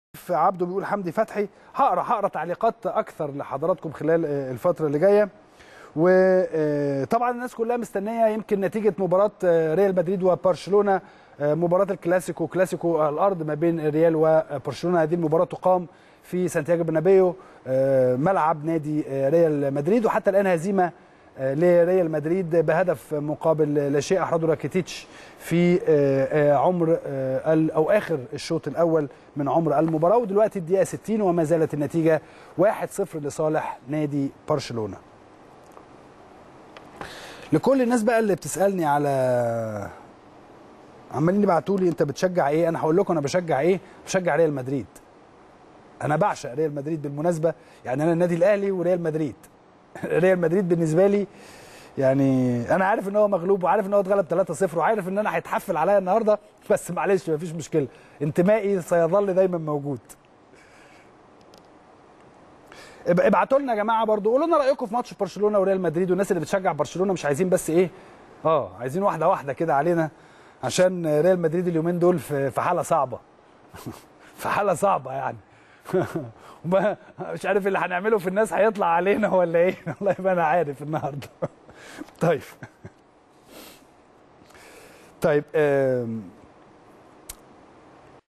عبده بيقول حمدي فتحي هقرا هقرا تعليقات اكثر لحضراتكم خلال آه، الفتره اللي جايه وطبعا الناس كلها مستنيه يمكن نتيجه مباراه آه، ريال مدريد وبرشلونه آه، مباراه الكلاسيكو كلاسيكو الارض ما بين الريال وبرشلونه هذه المباراه تقام في سانتياغو برنابيو آه، ملعب نادي آه، ريال مدريد وحتى الان هزيمه آه، لريال مدريد بهدف مقابل لا شيء احرزه راكيتيتش في آه، آه، عمر آه، ال- او اخر الشوط الاول من عمر المباراه ودلوقتي الدقيقه 60 وما زالت النتيجه 1-0 لصالح نادي برشلونه. لكل الناس بقى اللي بتسالني على عمالين يبعتوا لي انت بتشجع ايه؟ انا هقول لكم انا بشجع ايه؟ بشجع ريال مدريد. انا بعشق ريال مدريد بالمناسبه يعني انا النادي الاهلي وريال مدريد. ريال مدريد بالنسبه لي يعني انا عارف ان هو مغلوب وعارف ان هو اتغلب 3-0 وعارف ان انا هيتحفل عليا النهارده بس معلش مفيش مشكله انتمائي سيظل دايما موجود اب- ابعتوا لنا يا جماعه برضو قولوا لنا رايكم في ماتش برشلونه وريال مدريد والناس اللي بتشجع برشلونه مش عايزين بس ايه اه عايزين واحده واحده كده علينا عشان ريال مدريد اليومين دول في في حاله صعبه في حاله صعبه يعني وما مش عارف اللي هنعمله في الناس هيطلع علينا ولا ايه والله ما انا عارف النهارده طيب طيب آم،